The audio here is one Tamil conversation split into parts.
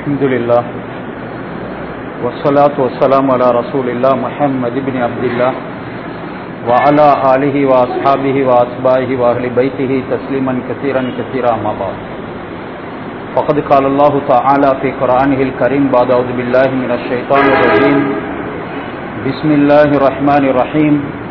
الحمد لله والصلاة والسلام على رسول الله محمد بن عبد الله وعلى آله وأصحابه وأتباعه وأهل بيته تسليما كثيرا كثيرا أما بعد فقد قال الله تعالى في قرآنه الكريم بعد أعوذ بالله من الشيطان الرجيم بسم الله الرحمن الرحيم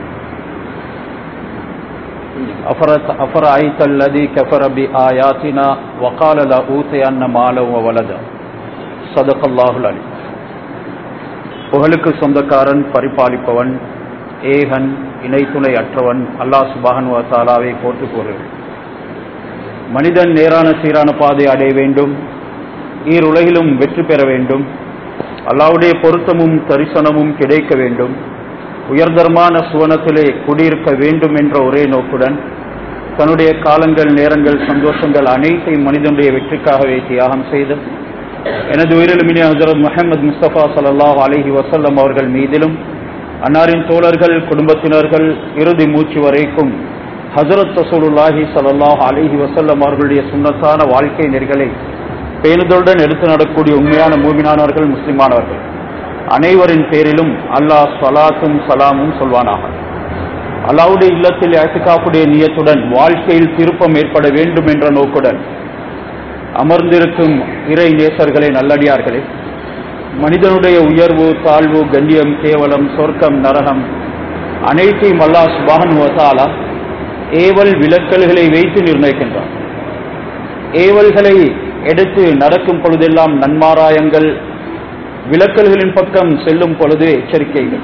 أفرت- أفرأيت الذي كفر بآياتنا وقال لأوتين مالا وولدا صدق الله العليم புகழுக்கு சொந்தக்காரன் பரிபாலிப்பவன் ஏகன் இணைத்துணை அற்றவன் அல்லாஹ் சுபான் தாலாவை போட்டு கூறுகிறேன் மனிதன் நேரான சீரான பாதை அடைய வேண்டும் ஈருலகிலும் வெற்றி பெற வேண்டும் அல்லாவுடைய பொருத்தமும் தரிசனமும் கிடைக்க வேண்டும் உயர்தரமான சுவனத்திலே குடியிருக்க வேண்டும் என்ற ஒரே நோக்குடன் தன்னுடைய காலங்கள் நேரங்கள் சந்தோஷங்கள் அனைத்தையும் மனிதனுடைய வெற்றிக்காகவே தியாகம் செய்து எனது உயிரிலுமினி ஹசரத் முஹம்மது முஸ்தபா ஸல்லல்லாஹு அலைஹி வஸல்லம் அவர்கள் மீதிலும் அன்னாரின் தோழர்கள் குடும்பத்தினர்கள் இறுதி மூச்சு வரைக்கும் ஹசரத் ரசூலுல்லாஹி ஸல்லல்லாஹு அலைஹி வஸல்லம் அவர்களுடைய சுன்னத்தான வாழ்க்கை நெறிகளை பேணுதலுடன் எடுத்து நடக்கூடிய உண்மையான மூமினானவர்கள் முஸ்லிமானவர்கள் அனைவரின் பேரிலும் அல்லாஹ் ஸலாத்தும் சலாமும் சொல்வானாக அல்லாவுடைய இல்லத்தில் ஏத்துக்காப்புடைய நியத்துடன் வாழ்க்கையில் திருப்பம் ஏற்பட வேண்டும் என்ற நோக்குடன் அமர்ந்திருக்கும் இறை நேசர்களே நல்லடியார்களே மனிதனுடைய உயர்வு தாழ்வு கண்ணியம் கேவலம் சொர்க்கம் நரகம் அனைத்தையும் அல்லாஹ் சுபான் வசாலா ஏவல் விலக்கல்களை வைத்து நிர்ணயிக்கின்றான் ஏவல்களை எடுத்து நடக்கும் பொழுதெல்லாம் நன்மாராயங்கள் விலக்கல்களின் பக்கம் செல்லும் பொழுது எச்சரிக்கைகள்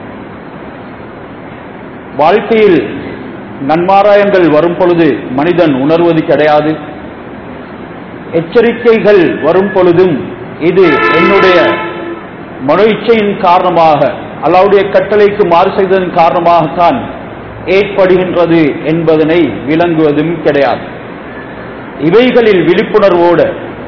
வாழ்க்கையில் நன்மாராயங்கள் வரும் பொழுது மனிதன் உணர்வது கிடையாது எச்சரிக்கைகள் வரும் பொழுதும் இது என்னுடைய மனோ இச்சையின் காரணமாக அல்லாவுடைய கட்டளைக்கு மாறு செய்ததன் காரணமாகத்தான் ஏற்படுகின்றது என்பதனை விளங்குவதும் கிடையாது இவைகளில் விழிப்புணர்வோடு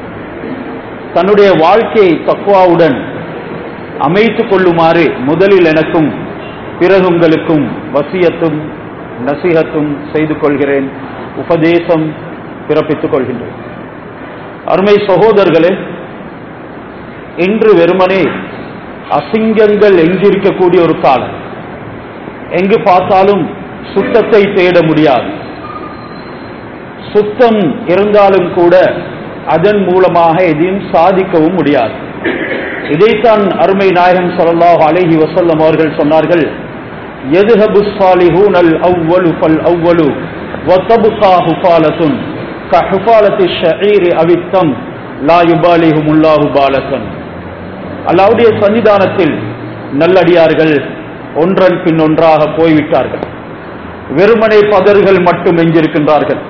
தன்னுடைய வாழ்க்கையை தக்குவாவுடன் அமைத்துக் கொள்ளுமாறு முதலில் எனக்கும் பிறகு உங்களுக்கும் வசியத்தும் நசிகத்தும் செய்து கொள்கிறேன் உபதேசம் பிறப்பித்துக் கொள்கின்றேன் அருமை சகோதரர்களே இன்று வெறுமனே அசிங்கங்கள் எங்கிருக்கக்கூடிய ஒரு காலம் எங்கு பார்த்தாலும் சுத்தத்தை தேட முடியாது சுத்தம் இருந்தாலும் கூட அதன் மூலமாக எதையும் சாதிக்கவும் முடியாது இதைத்தான் அருமை நாயகம் ஸல்லல்லாஹு அலைஹி வஸல்லம் அவர்கள் சொன்னார்கள் எதுஹபு சாலிஹூனல் அவ்வலு ஃபல் அவ்வலு வத்தபுகா ஹுஃபாலத்துன் கஹுஃபாலத்தி ஷஈரி அவித்தம் லா யுபாலிஹுமுல்லாஹு பாலசன் அல்லாவுடைய சன்னிதானத்தில் நல்லடியார்கள் ஒன்றன் பின் ஒன்றாக போய்விட்டார்கள் வெறுமனை பதர்கள் மட்டும் எஞ்சிருக்கின்றார்கள்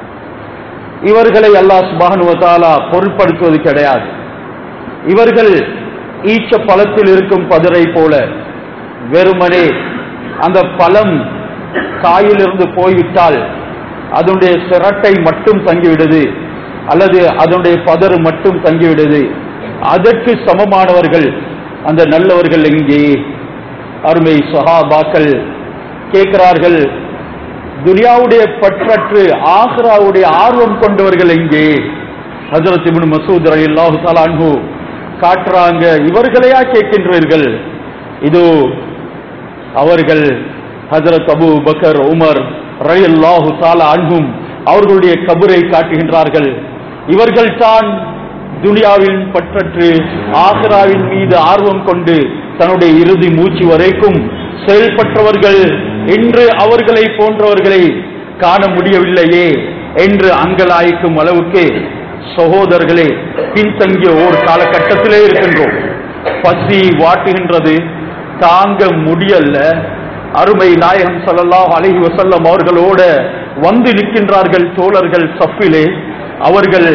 இவர்களை அல்லாஹ் சுபானுவத்தாலா பொருட்படுத்துவது கிடையாது இவர்கள் ஈச்ச பழத்தில் இருக்கும் பதரை போல வெறுமனே அந்த பழம் காயிலிருந்து போய்விட்டால் அதனுடைய சிரட்டை மட்டும் தங்கிவிடுது அல்லது அதனுடைய பதறு மட்டும் தங்கிவிடுது அதற்கு சமமானவர்கள் அந்த நல்லவர்கள் எங்கே அருமை சஹாபாக்கள் கேட்கிறார்கள் துனியாவுடைய பற்றற்று ஆஹ்ராவுடைய ஆர்வம் கொண்டவர்கள் எங்கே ஹசரத் இப்னு மசூத் ரலியல்லாஹு தஆலா அன்ஹு காட்டுறாங்க இவர்களையா கேட்கின்றீர்கள் இதோ அவர்கள் ஹஜரத் அபு பக்கர் உமர் ரலியல்லாஹு தஆலா அன்ஹும் அவர்களுடைய கபரை காட்டுகின்றார்கள் இவர்கள் தான் துனியாவின் பற்றற்று ஆக்ராவின் மீது ஆர்வம் கொண்டு தன்னுடைய இறுதி மூச்சு வரைக்கும் செயல்பட்டவர்கள் இன்று அவர்களை போன்றவர்களை காண முடியவில்லையே என்று அங்கலாய்க்கும் அளவுக்கு சகோதரர்களே பின்தங்கிய ஓர் காலகட்டத்திலே இருக்கின்றோம் பசி வாட்டுகின்றது தாங்க முடியல அருமை நாயகம் ஸல்லல்லாஹு அலைஹி வஸல்லம் அவர்களோட வந்து நிற்கின்றார்கள் தோழர்கள் சஃபிலே அவர்கள்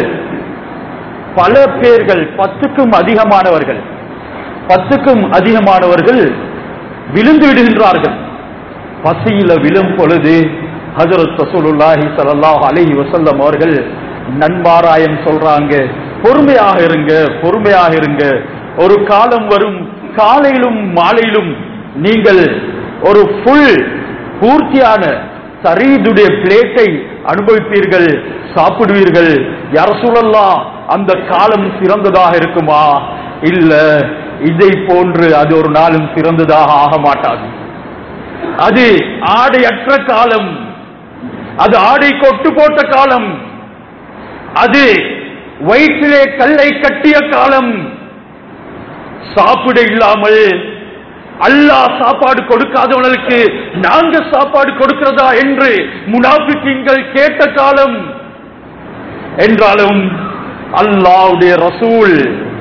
பல பேர்கள் பத்துக்கும் அதிகமானவர்கள் பத்துக்கும் அதிகமானவர்கள் விழுந்து விடுகின்றார்கள் பசியில விழும் பொழுது ஹஜரத் ரசூலுல்லாஹி ஸல்லல்லாஹு அலைஹி வஸல்லம் அவர்கள் நன்மாராயம் சொல்றாங்க பொறுமையாக இருங்க பொறுமையாக இருங்க ஒரு காலம் வரும் காலையிலும் மாலையிலும் நீங்கள் ஒரு ஃபுல் பூர்த்தியான சரீதுடைய பிளேட்டை அனுபவிப்பீர்கள் சாப்பிடுவீர்கள் யார சூழல்லா அந்த காலம் சிறந்ததாக இருக்குமா இல்ல இதை போன்று அது ஒரு நாளும் சிறந்ததாக ஆக மாட்டாது அது ஆடையற்ற காலம் அது ஆடை கொட்டு போட்ட காலம் அது வயிற்றிலே கல்லை கட்டிய காலம் சாப்பிட இல்லாமல் அல்லாஹ் சாப்பாடு கொடுக்காதவர்களுக்கு நாங்க சாப்பாடு கொடுக்கிறதா என்று முனாபிக்கீங்கள் கேட்ட காலம் என்றாலும் அல்லாவுடைய ரசூல்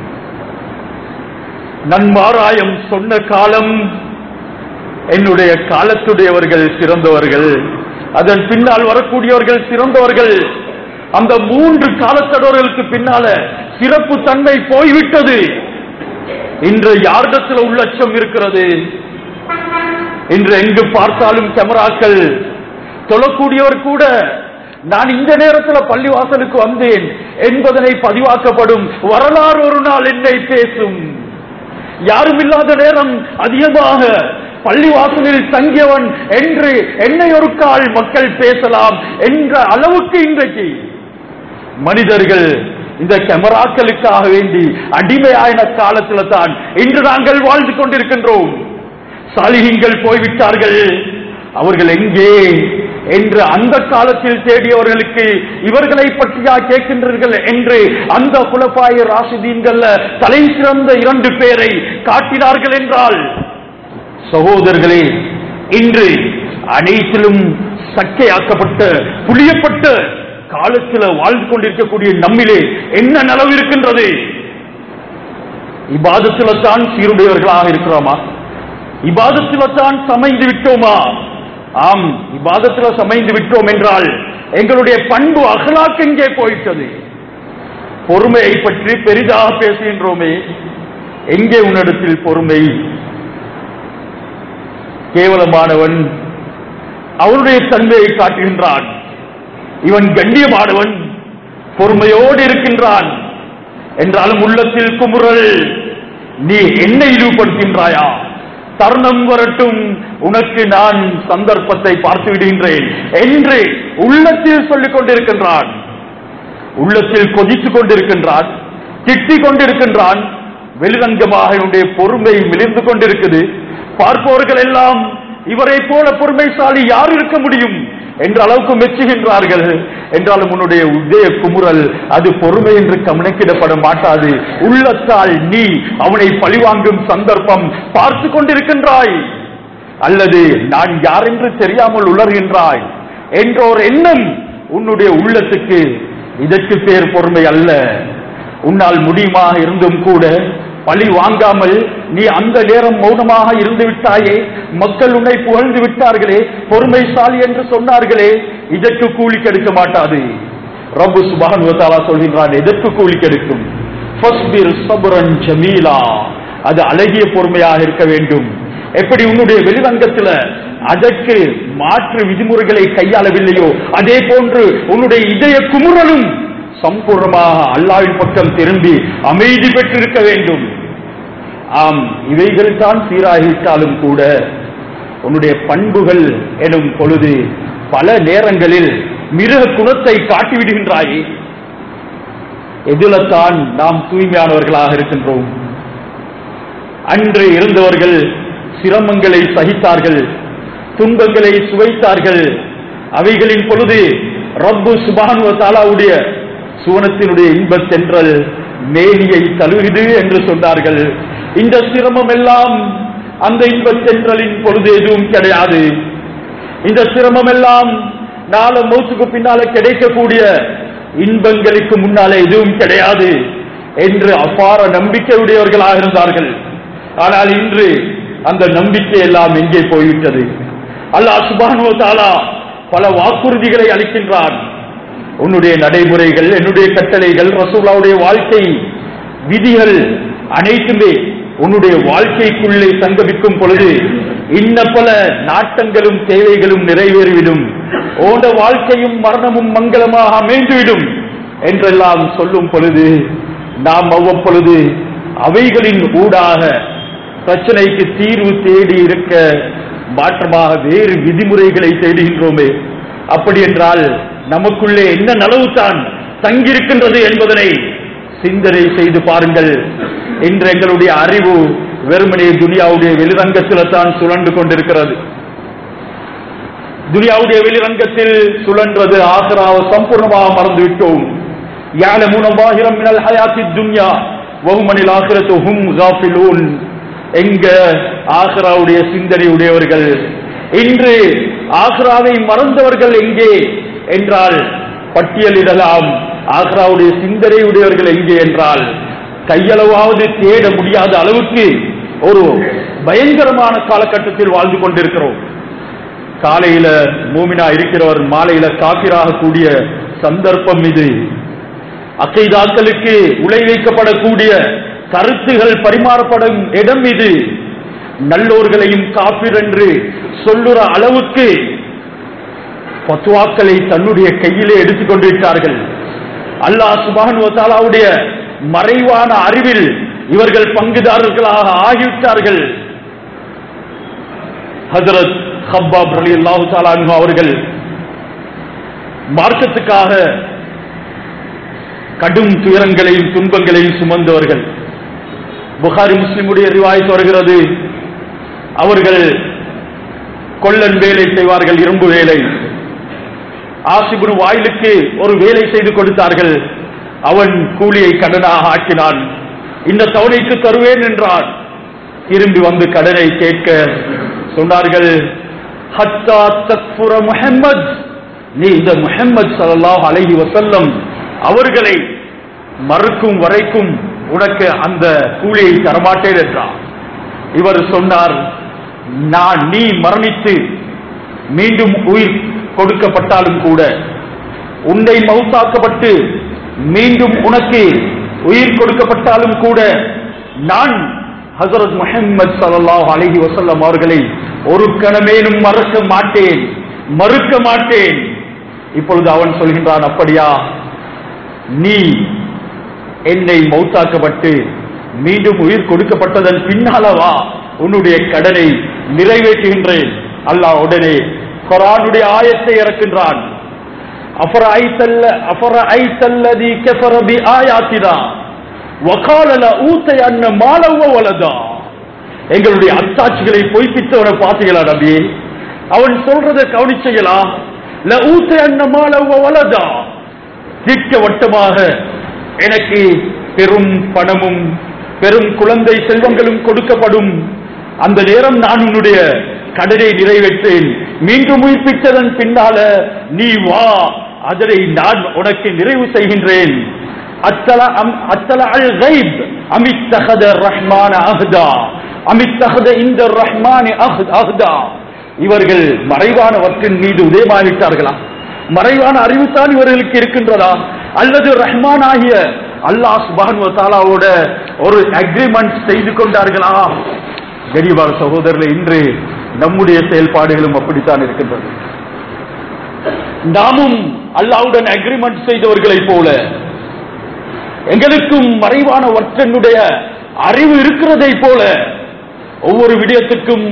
நன்மாராயம் சொன்ன காலம் என்னுடைய காலத்துடையவர்கள் சிறந்தவர்கள் அதன் பின்னால் வரக்கூடியவர்கள் சிறந்தவர்கள் அந்த மூன்று காலத்தடர்களுக்கு பின்னால சிறப்பு தன்மை போய்விட்டது இன்று யாரிடத்தில் உள்ளட்சம் இருக்கிறது இன்று எங்கு பார்த்தாலும் கேமராக்கள் தொழக்கூடியவர் கூட நான் இந்த நேரத்தில் பள்ளிவாசலுக்கு வந்தேன் என்பதனை பதிவாக்கப்படும் வரலாறு ஒரு நாள் என்னை பேசும் யாரும் இல்லாத நேரம் அதிகமாக பள்ளிவாசலில் தங்கியவன் என்று என்னை ஒரு கால் மக்கள் பேசலாம் என்ற அளவுக்கு இன்றைக்கு மனிதர்கள் இந்த கேமராக்களுக்காக வேண்டி அடிமையாயின காலத்துல தான் இன்று நாங்கள் வாழ்ந்து கொண்டிருக்கின்றோம் சாலிகங்கள் போய்விட்டார்கள் அவர்கள் எங்கே என்று அந்த காலத்தில் தேடியவர்களுக்கு இவர்களை பற்றியா கேட்கின்றீர்கள் என்று அந்த குலப்பாய ராசிதீன்கள் தலை சிறந்த இரண்டு பேரை காட்டினார்கள் என்றால் சகோதரர்களே இன்று அனைத்திலும் சக்கையாக்கப்பட்ட புளியப்பட்ட காலத்தில் வாழ்ந்து கொண்டிருக்கக்கூடிய நம்மிலே என்ன நலவு இருக்கின்றது இபாதத்தில தான் சீருடையவர்களாக இருக்கிறோமா இபாதத்தில தான் சமைந்து விட்டோமா ஆம் இபாதத்தில சமைந்து விட்டோம் என்றால் எங்களுடைய பண்பு அகலாக்கு எங்கே போயிட்டது பொறுமையை பற்றி பெரிதாக பேசுகின்றோமே எங்கே உன்னிடத்தில் பொறுமை கேவலமானவன் அவனுடைய தன்மையை காட்டுகின்றான் இவன் கண்ணியமானவன் பொறுமையோடு இருக்கின்றான் என்றாலும் உள்ளத்தில் குமுறல் நீ என்னை இழிவுபடுத்துகின்றாயா தருணம் வரட்டும் உனக்கு நான் சந்தர்ப்பத்தை பார்த்து விடுகின்றேன் என்று உள்ளத்தில் சொல்லிக் கொண்டிருக்கின்றான் உள்ளத்தில் கொதித்துக் கொண்டிருக்கின்றான் திட்டிக் கொண்டிருக்கின்றான் வெளிரங்கமாக இவனுடைய பொறுமை மிளிர்ந்து கொண்டிருக்குது பார்ப்பவர்கள் எல்லாம் இவரை போல பொறுமைசாலி யார் இருக்க முடியும் என்ற அளவுக்கு மெச்சுகின்றார்கள் என்றாலும் உன்னுடைய உதய குமுறல் அது பொறுமை என்று கவனிக்கிடப்பட மாட்டாது உள்ளத்தால் நீ அவனை பழிவாங்கும் சந்தர்ப்பம் பார்த்து கொண்டிருக்கின்றாய் அல்லது நான் யார் என்று தெரியாமல் உளர்கின்றாய் என்ற ஒரு எண்ணம் உன்னுடைய உள்ளத்துக்கு இதற்கு பேர் பொறுமை அல்ல உன்னால் முடியுமாக இருந்தும் கூட பழி வாங்காமல் நீ அந்த நேரம் மௌனமாக இருந்து விட்டாயே மக்கள் உன்னை புகழ்ந்து விட்டார்களே பொறுமைசாலி என்று சொன்னார்களே இதற்கு கூலி கெடுக்க மாட்டாது ரப்பு சுபான் சொல்கின்றான் எதற்கு கூலி கெடுக்கும் ஃபஸ்பிர் சபுரன் ஜமீலா அது அழகிய பொறுமையாக இருக்க வேண்டும் எப்படி உன்னுடைய வெளிரங்கத்துல அதற்கு மாற்று விதிமுறைகளை கையாளவில்லையோ அதே போன்று உன்னுடைய இதய குமுறலும் சம்பூர்ணமாக அல்லாவின் பக்கம் திரும்பி அமைதி பெற்றிருக்க வேண்டும் ஆம் இவைகள் தான் சீராகிவிட்டாலும் கூட உன்னுடைய பண்புகள் எனும் பொழுது பல நேரங்களில் மிருக குணத்தை காட்டிவிடுகின்றாயே எதிலத்தான் நாம் தூய்மையானவர்களாக இருக்கின்றோம் அன்று இருந்தவர்கள் சிரமங்களை சகித்தார்கள் துன்பங்களை சுவைத்தார்கள் அவைகளின் பொழுது ரப்பு சுபானுவ தாலாவுடைய சுவனத்தினுடைய இன்பத் தென்றல் மேலியை தழுவிது என்று சொன்னார்கள் இந்த சிரமம் எல்லாம் அந்த இன்பத் தென்றலின் பொழுது எதுவும் கிடையாது இந்த சிரமம் எல்லாம் நாள மௌத்துக்கு பின்னால கிடைக்கக்கூடிய இன்பங்களுக்கு முன்னாலே எதுவும் கிடையாது என்று அபார நம்பிக்கையுடையவர்களாக இருந்தார்கள் ஆனால் இன்று அந்த நம்பிக்கை எல்லாம் எங்கே போய்விட்டது அல்லாஹ் சுபானுவ தாலா பல வாக்குறுதிகளை அளிக்கின்றான் உன்னுடைய நடைமுறைகள் என்னுடைய கட்டளைகள் ரசூலாவுடைய வாழ்க்கை விதிகள் அனைத்துமே உன்னுடைய வாழ்க்கைக்குள்ளே சங்கமிக்கும் பொழுது இன்ன பல நாட்டங்களும் தேவைகளும் நிறைவேறிவிடும் ஓண்ட வாழ்க்கையும் மரணமும் மங்களமாக அமைந்துவிடும் என்றெல்லாம் சொல்லும் பொழுது நாம் அவ்வப்பொழுது அவைகளின் ஊடாக பிரச்சனைக்கு தீர்வு தேடி இருக்க மாற்றமாக வேறு விதிமுறைகளை தேடுகின்றோமே அப்படி என்றால் நமக்குள்ளே என்ன நலவு தான் தங்கியிருக்கின்றது என்பதனை சிந்தனை செய்து பாருங்கள் இன்று எங்களுடைய அறிவு வெறுமனே துனியாவுடைய வெளிரங்கத்தில் தான் சுழன்று கொண்டிருக்கிறது துனியாவுடைய வெளிரங்கத்தில் சுழன்றது ஆசராவை சம்பூர்ணமாக மறந்து விட்டோம் يعلمون ظاهرا من الحياة الدنيا وهم عن الآخرة هم غافلون எங்க ஆக்ராவுடைய சிந்தனை உடையவர்கள் இன்று ஆக்ராவை மறந்தவர்கள் எங்கே என்றால் பட்டியலிடலாம் ஆக்ராவுடைய சிந்தனை உடையவர்கள் எங்கே என்றால் கையளவாவது தேட முடியாத அளவுக்கு ஒரு பயங்கரமான காலகட்டத்தில் வாழ்ந்து கொண்டிருக்கிறோம் காலையில மூமினா இருக்கிறவர் மாலையில காபிராக கூடிய சந்தர்ப்பம் இது அக்கைதாக்களுக்கு உலை வைக்கப்படக்கூடிய கருத்துகள் பரிமாறப்படும் இடம் இது நல்லோர்களையும் காப்பீர் என்று சொல்லுற அளவுக்கு பத்துவாக்களை தன்னுடைய கையிலே எடுத்துக் கொண்டிருக்கிறார்கள் அல்லாஹ் சுபான் தாலாவுடைய மறைவான அறிவில் இவர்கள் பங்குதாரர்களாக ஆகிவிட்டார்கள் ஹசரத் ஹப்பாப் அலி அல்லாஹு தாலான் அவர்கள் மார்க்கத்துக்காக கடும் துயரங்களையும் துன்பங்களையும் சுமந்தவர்கள் புகாரி முஸ்லிமுடைய ரிவாய்த்து வருகிறது அவர்கள் கொல்லன் வேலை செய்வார்கள் இரும்பு வேலை ஆசிபுன் வாயிலுக்கு ஒரு வேலை செய்து கொடுத்தார்கள் அவன் கூலியை கடனாக ஆக்கினான் இந்த தவணைக்கு தருவேன் என்றான் திரும்பி வந்து கடனை கேட்க சொன்னார்கள் ஹத்தா தக்ஃபுர முஹம்மத் நீ இந்த முஹம்மது ஸல்லல்லாஹு அலைஹி வஸல்லம் அவர்களை மறுக்கும் வரைக்கும் உனக்கு அந்த கூலியை தரமாட்டேன் என்றார் இவர் சொன்னார் நான் நீ மரணித்து மீண்டும் உயிர் கொடுக்கப்பட்டாலும் கூட உன்னை மவுத்தாக்கப்பட்டு மீண்டும் உனக்கு உயிர் கொடுக்கப்பட்டாலும் கூட நான் ஹசரத் முஹம்மது ஸல்லல்லாஹு அலைஹி வஸல்லம் அவர்களை ஒரு கணமேனும் மறக்க மாட்டேன் மறுக்க மாட்டேன் இப்பொழுது அவன் சொல்கின்றான் அப்படியா நீ என்னை மௌத்தாக்கப்பட்டு மீண்டும் உயிர் கொடுக்கப்பட்டதன் பின்னாலவா உன்னுடைய கடனை நிறைவேற்றுகின்றேன் அல்லாஹ் உடனே குரானுடைய ஆயத்தை இறக்கின்றான் அஃபரஐத்தல்ல அஃபரஐத்தல்லதி கஃபர பிஆயாத்தினா வகால லஊதையன்ன மாலவ வலதா எங்களுடைய அத்தாட்சிகளை பொய்ப்பித்தவனை பார்த்தீங்களா நபி அவன் சொல்றதை கவனிச்சீங்களா லஊதையன்ன மாலவ வலதா திட்டவட்டமாக எனக்கு பெரும் பணமும் பெரும் குழந்தை செல்வங்களும் கொடுக்கப்படும் அந்த நேரம் நான் உன்னுடைய கடனை நிறைவேற்றேன் மீண்டும் உயிர்ப்பித்ததன் பின்னால நீ வா அதனை நான் உனக்கு நிறைவு செய்கின்றேன் அத்தல அம் அத்தல அல் கைப் அமித்தகத ரஹ்மான அஹ்தா அமித்தகத இந்த ரஹ்மானி அஹ் அஹ்தா இவர்கள் மறைவானவற்றின் மீது உதயமாகிவிட்டார்களா மறைவான அறிவுத்தான் இவர்களுக்கு இருக்கின்றதா அல்லது ரஹ்மான் ஆகிய அல்லாஹ் சுபான் தாலாவோட ஒரு அக்ரிமெண்ட் செய்து கொண்டார்களா கரிபார் சகோதரர்கள் இன்று நம்முடைய செயல்பாடுகளும் அப்படித்தான் இருக்கின்றது நாமும் அல்லாவுடன் அக்ரிமெண்ட் செய்தவர்களைப் போல எங்களுக்கும் மறைவான வற்றனுடைய அறிவு இருக்கிறதை போல ஒவ்வொரு விடயத்துக்கும்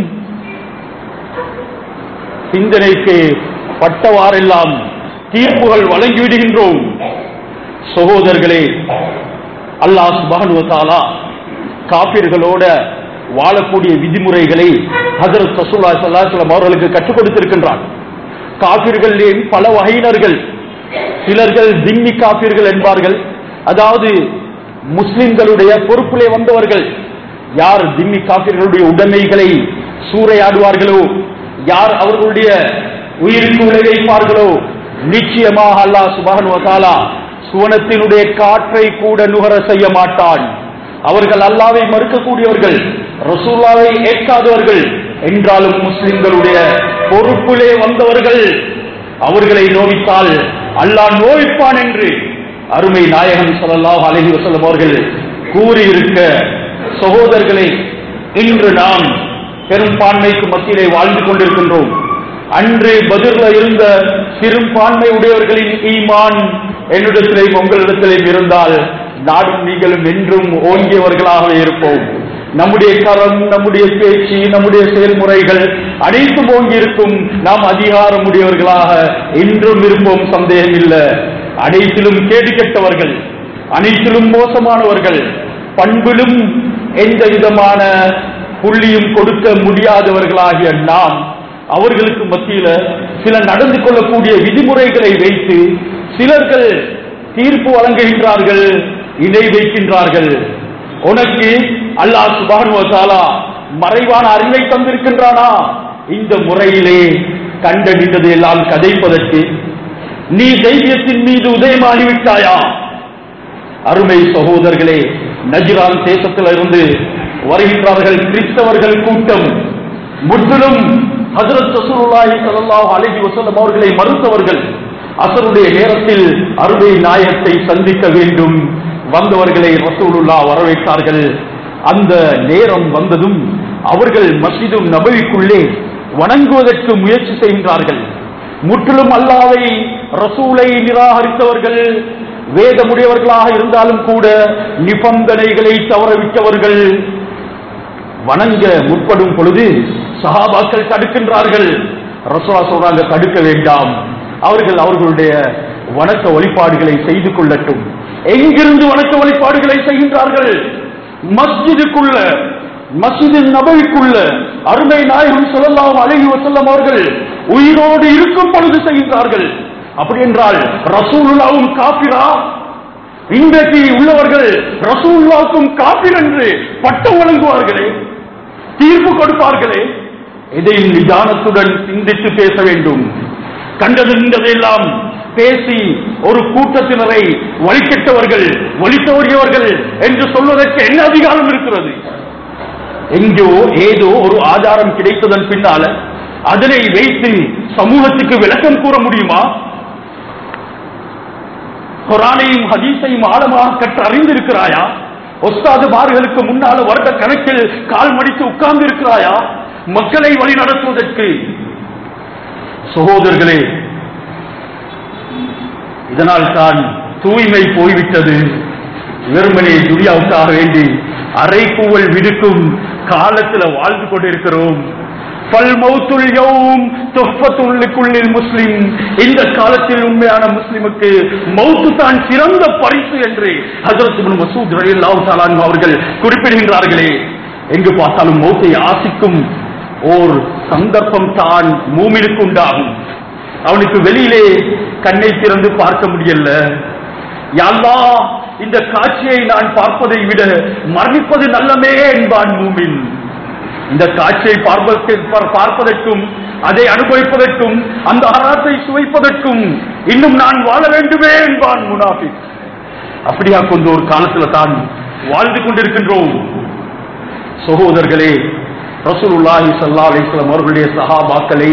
சிந்தனைக்கு பட்டவாறெல்லாம் தீர்ப்புகள் வழங்கிவிடுகின்றோம் சகோதரர்களே அல்லாஹ் சுபானுவத்தாலா காப்பீர்களோட வாழக்கூடிய விதிமுறைகளை ஹசரத் சசூலா சல்லாஹலம் அவர்களுக்கு கற்றுக் கொடுத்திருக்கின்றான் காப்பீர்களே பல வகையினர்கள் சிலர்கள் திம்மி காப்பீர்கள் என்பார்கள் அதாவது முஸ்லிம்களுடைய பொறுப்பிலே வந்தவர்கள் யார் திம்மி காப்பீர்களுடைய உடைமைகளை சூறையாடுவார்களோ யார் அவர்களுடைய உயிருக்கு விளைவிப்பார்களோ நிச்சயமாக அல்லாஹ் சுபஹன் வசாலா சுவனத்தினுடைய காற்றை கூட நுகர செய்ய மாட்டான் அவர்கள் அல்லாவை மறுக்கக்கூடியவர்கள் ரசூல்லாவை ஏற்காதவர்கள் என்றாலும் முஸ்லிம்களுடைய பொறுப்பிலே வந்தவர்கள் அவர்களை நோவித்தால் அல்லாஹ் நோவிப்பான் என்று அருமை நாயகம் ஸல்லல்லாஹு அலைஹி வஸல்லம் அவர்கள் கூறியிருக்க சகோதரர்களே இன்று நாம் பெரும்பான்மைக்கு மத்தியிலே வாழ்ந்து கொண்டிருக்கின்றோம் அன்று பதிர்ல இருந்த சிறுபான்மை உடையவர்களின் ஈமான் என்னிடத்திலேயும் உங்களிடத்திலேயும் இருந்தால் நாடும் நீங்களும் என்றும் ஓங்கியவர்களாகவே இருப்போம் நம்முடைய கரம் நம்முடைய பேச்சு நம்முடைய செயல்முறைகள் அனைத்தும் ஓங்கி இருக்கும் நாம் அதிகாரம் உடையவர்களாக இன்றும் இருப்போம் சந்தேகம் இல்லை அனைத்திலும் கேடு கெட்டவர்கள் அனைத்திலும் மோசமானவர்கள் பண்பிலும் எந்த விதமான புள்ளியும் கொடுக்க முடியாதவர்களாகிய நாம் அவர்களுக்கு மத்தியில சில நடந்து கொள்ளக்கூடிய விதிமுறைகளை வைத்து சிலர்கள் தீர்ப்பு வழங்குகின்றார்கள் இணை வைக்கின்றார்கள் உனக்கு அல்லாஹ் சுபானு தாலா மறைவான அறிவை தந்திருக்கின்றானா இந்த முறையிலே கண்டறிந்தது எல்லாம் கதைப்பதற்கு நீ தைரியத்தின் மீது உதயமாகிவிட்டாயா அருமை சகோதரர்களே நஜ்ரான் தேசத்திலிருந்து வருகின்றார்கள் கிறிஸ்தவர்கள் கூட்டம் முற்றிலும் ஹஜரத் ரசூலுல்லாஹி ஸல்லல்லாஹு அலைஹி வஸல்லம் அவர்களை மறுத்தவர்கள் அசருடைய நேரத்தில் அருமை நாயகத்தை சந்திக்க வேண்டும் வந்தவர்களை ரசூலுல்லா வரவேற்றார்கள் அந்த நேரம் வந்ததும் அவர்கள் மஸ்ஜிது நபவிக்குள்ளே வணங்குவதற்கு முயற்சி செய்கின்றார்கள் முற்றிலும் அல்லாவை ரசூலை நிராகரித்தவர்கள் வேதமுடையவர்களாக இருந்தாலும் கூட நிபந்தனைகளை தவறவிட்டவர்கள் வணங்க முற்படும் பொழுது சஹாபாக்கள் தடுக்கின்றார்கள் ரசூலா சொல்றாங்க தடுக்க வேண்டாம் அவர்கள் அவர்களுடைய வணக்க வழிபாடுகளை செய்து கொள்ளட்டும் எங்கிருந்து வணக்க வழிபாடுகளை செய்கின்றார்கள் மஸ்ஜிதுக்குள்ள மஸ்ஜிது நபவிக்குள்ள அருமை நாயகம் சொல்லலாம் அழகி வசல்லம் அவர்கள் உயிரோடு இருக்கும் பொழுது செய்கின்றார்கள் அப்படி என்றால் ரசூலுல்லாவும் காபிரா இன்றைக்கு உள்ளவர்கள் ரசூல்லாவுக்கும் காபிர் என்று பட்டம் வழங்குவார்களே தீர்ப்பு கொடுப்பார்களே இதையும் நிதானத்துடன் சிந்தித்து பேச வேண்டும் கண்டது நின்றதையெல்லாம் பேசி ஒரு கூட்டத்தினரை வழிகெட்டவர்கள் வழி தவறியவர்கள் என்று சொல்வதற்கு என்ன அதிகாரம் இருக்கிறது எங்கோ ஏதோ ஒரு ஆதாரம் கிடைத்ததன் பின்னால அதனை வைத்து சமூகத்துக்கு விளக்கம் கூற முடியுமா குரானையும் ஹதீஸையும் ஆழமாக கற்று அறிந்திருக்கிறாயா ஒஸ்தாதுமார்களுக்கு முன்னால வருட கணக்கில் கால் மடித்து உட்கார்ந்து இருக்கிறாயா மக்களை வழி நடத்துவதற்கு சகோதரர்களே இதனால் தான் தூய்மை போய்விட்டது வெறுமனே துனியாவுக்காக வேண்டி அரைக்கூவல் விடுக்கும் காலத்துல வாழ்ந்து கொண்டிருக்கிறோம் பல்மௌத்துல் யௌம் துஹ்ஃபத்துல் லிக்குல்லில் முஸ்லிம் இந்த காலத்தில் உண்மையான முஸ்லிமுக்கு மௌத்து தான் சிறந்த பரிசு என்று ஹஜரத் இப்னு மசூத் ரலியல்லாஹு தஆலா அன்ஹு அவர்கள் குறிப்பிடுகின்றார்களே எங்கு பார்த்தாலும் மௌத்தை ஆசிக்கும் ஓர் சந்தர்ப்பம் தான் மூமினுக்கு உண்டாகும் அவனுக்கு வெளியிலே கண்ணை திறந்து பார்க்க முடியல யாழ்லா இந்த காட்சியை நான் பார்ப்பதை விட மரணிப்பது நல்லமே என்பான் மூமின் இந்த காட்சியை பார்ப்பதற்கு பார்ப்பதற்கும் அதை அனுபவிப்பதற்கும் அந்த ஆராத்தை சுவைப்பதற்கும் இன்னும் நான் வாழ வேண்டுமே என்பான் முனாஃபி அப்படியா கொண்ட ஒரு காலத்துல தான் வாழ்ந்து கொண்டிருக்கின்றோம் சகோதரர்களே ரசூலுல்லாஹி ஸல்லல்லாஹு அலைஹி வஸல்லம் அவர்களுடைய சஹாபாக்களை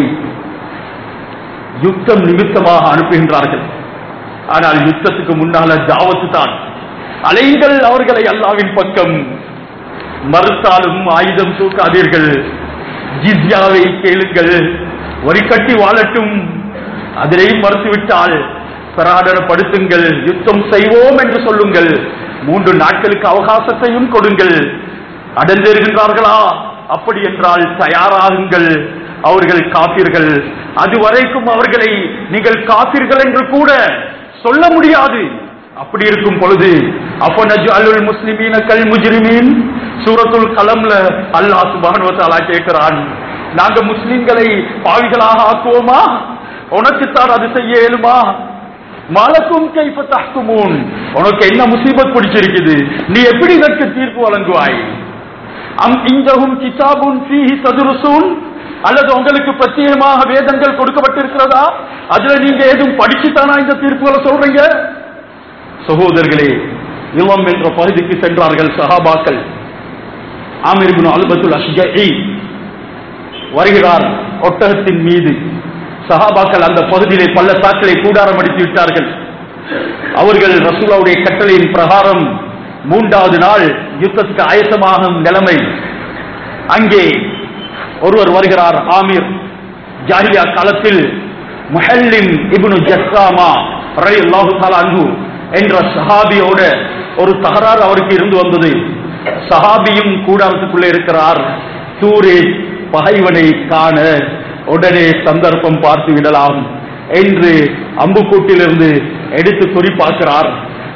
யுத்தம் நிமித்தமாக அனுப்புகின்றார்கள் ஆனால் யுத்தத்துக்கு முன்னால தாவத்து தான் அலைங்கள் அவர்களை அல்லாவின் பக்கம் மறுத்தாலும் ஆயுதம் தூக்காதீர்கள் ஜிஸ்யாவை கேளுங்கள் வரி கட்டி வாழட்டும் அதிலையும் மறுத்துவிட்டால் பிரகடனப்படுத்துங்கள் யுத்தம் செய்வோம் என்று சொல்லுங்கள் மூன்று நாட்களுக்கு அவகாசத்தையும் கொடுங்கள் அடைந்திருக்கின்றார்களா அப்படி என்றால் தயாராகுங்கள் அவர்கள் காப்பீர்கள் அதுவரைக்கும் அவர்களை நீங்கள் காப்பீர்கள் என்று கூட சொல்ல முடியாது அப்படி இருக்கும் பொழுது அப்பனஜு அலுல் முஸ்லிமீன கல் முஜ்ரிமீன் சூரத்துல் கலம்ல அல்லாஹ் சுப்ஹானஹு வ தஆலா கேட்கிறான் நாங்க முஸ்லிம்களை பாவிகளாக ஆக்குவோமா உனக்குத்தான் அது செய்ய இயலுமா மலக்கும் கைஃப தஹ்குமூன் உனக்கு என்ன முசீபத் பிடிச்சிருக்குது நீ எப்படி இதற்கு தீர்ப்பு வழங்குவாய் அம் இந்தஹும் கிதாபுன் ஃபீஹி ததுருசூன் அல்லது உங்களுக்கு பிரத்யேகமாக வேதங்கள் கொடுக்கப்பட்டிருக்கிறதா அதுல நீங்க ஏதும் படிச்சுத்தானா இந்த தீர்ப்புகளை சொல்றீங்க சகோதரர்களே இளம் என்ற பகுதிக்கு சென்றார்கள் சஹாபாக்கள் ஆமிர் இப்னு அல்பத்துல் அஷ்ஜஇ வருகிறார் ஒட்டகத்தின் மீது சஹாபாக்கள் அந்த பகுதியிலே பள்ளத்தாக்களை கூடாரம் அடித்து விட்டார்கள் அவர்கள் ரசூலாவுடைய கட்டளையின் பிரகாரம் மூன்றாவது நாள் யுத்தத்துக்கு ஆயத்தமாகும் நிலைமை அங்கே ஒருவர் வருகிறார் ஆமீர் ஜாஹிலியா காலத்தில் முஹல்லிம் இப்னு ஜஸ்ஸாமா ரலியல்லாஹு தஆலா அன்ஹு என்ற சஹாபியோட ஒரு தகராறு அவருக்கு இருந்து வந்தது சஹாபியும் கூடாரத்துக்குள்ளே இருக்கிறார் தூரே பகைவனை காண உடனே சந்தர்ப்பம் பார்த்து விடலாம் என்று அம்புக்கூட்டிலிருந்து எடுத்து குறிப்பாக்கிறார்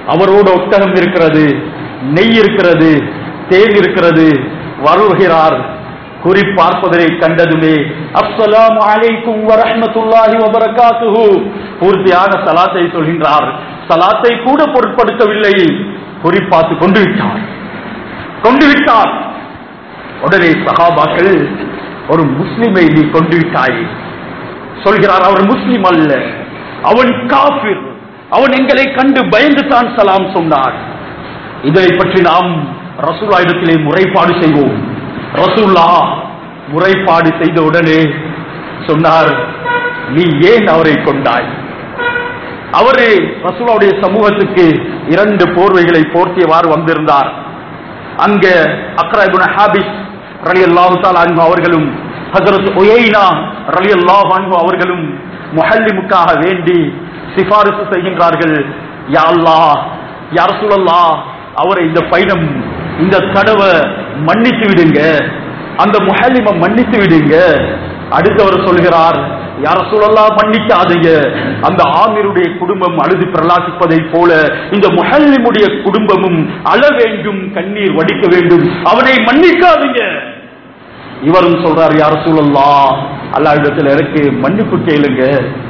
அவரோட ஒட்டகம் இருக்கிறது நெய் இருக்கிறது தேன் இருக்கிறது வருகிறார் குறி பார்ப்பதை கண்டதுமே அஸ்ஸலாமு அலைக்கும் வரஹ்மத்துல்லாஹி வபரகாத்துஹு பூர்த்தியாக சலாத்தை சொல்கின்றார் சலாத்தை கூட பொருட்படுத்தவில்லை குறி பார்த்து கொண்டு விட்டார் கொண்டு விட்டார் உடனே சகாபாக்கள் ஒரு முஸ்லிமை நீ கொண்டு விட்டாய் சொல்கிறார் அவர் முஸ்லிம் அல்ல அவன் காபிர் அவன் எங்களை கண்டு பயந்து தான் சலாம் சொன்னார் இதை பற்றி நாம் ரசூல்லா இடத்திலே முறைப்பாடு செய்வோம் ரசூல்லா முறைப்பாடு செய்த உடனே சொன்னார் நீ ஏன் அவரை கொண்டாய் அவரு ரசூலாவுடைய சமூகத்துக்கு இரண்டு போர்வைகளை போர்த்தியவாறு வந்திருந்தார் அங்க அக்ராபுன ஹாபிஸ் ரலி அல்லாஹு அவர்களும் ஹசரத் ஒயைனா ரலி அல்லாஹு அவர்களும் முஹல்லிமுக்காக வேண்டி சிபாரிசு செய்கின்றார்கள் யா அல்லாஹ் யா ரசூலல்லாஹ் அவரை இந்த பயணம் இந்த தடவை மன்னித்து விடுங்க அந்த முஹல்லிம மன்னித்து விடுங்க அடுத்தவர் சொல்கிறார் யார சூழல்லாம் மன்னிக்காதீங்க அந்த ஆமிருடைய குடும்பம் அழுது பிரலாசிப்பதைப் போல இந்த முஹல்லிமுடைய குடும்பமும் அழ வேண்டும் கண்ணீர் வடிக்க வேண்டும் அவனை மன்னிக்காதீங்க இவரும் சொல்றார் யார சூழல்லா அல்லா இடத்துல எனக்கு மன்னிப்பு கேளுங்க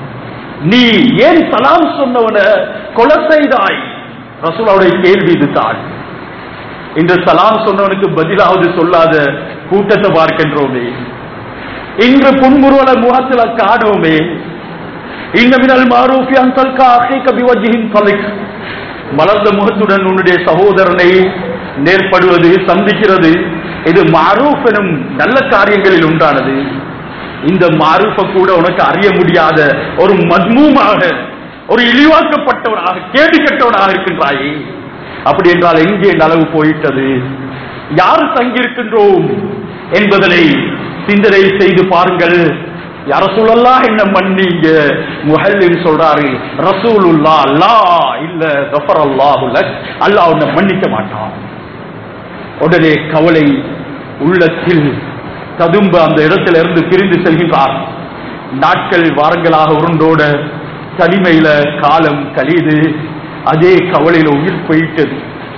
நீ ஏன் சலாம் சொன்னவன கொலை செய்தாய் ரசூலாவுடைய கேள்வி இதுதான் இன்று சலாம் சொன்னவனுக்கு பதிலாவது சொல்லாத கூட்டத்தை பார்க்கின்றோமே இன்று புன்முறுவல முகத்துல காணோமே இந்த மினல் மாரூஃபி அந்தல் காக்கை கபிவஜியின் தொலைக் மலர்ந்த முகத்துடன் உன்னுடைய சகோதரனை நேர்படுவது சந்திக்கிறது இது மாரூஃப் எனும் நல்ல காரியங்களில் உண்டானது இந்த மாரூஃப கூட உனக்கு அறிய முடியாத ஒரு மத்மூமாக ஒரு இழிவாக்கப்பட்டவனாக கேடு கெட்டவனாக இருக்கின்றாயே அப்படி என்றால் எங்கே நலவு போயிட்டது யார் தங்கியிருக்கின்றோம் என்பதனை சிந்தனை செய்து பாருங்கள் ரசூலல்லா என்ன மன்னிங்க முஹல்லின் சொல்றாரு ரசூலுல்லா அல்லா இல்ல கஃபர் அல்லாஹு லக் அல்லாஹ் உன்னை மன்னிக்க மாட்டான் உடனே கவலை உள்ளத்தில் கதும்ப அந்த இடத்துல இருந்து பிரிந்து செல்கின்றார் நாட்கள் வாரங்களாக உருண்டோட தனிமையில காலம் கழியுது அதே கவலையில உயிர் போயிட்டது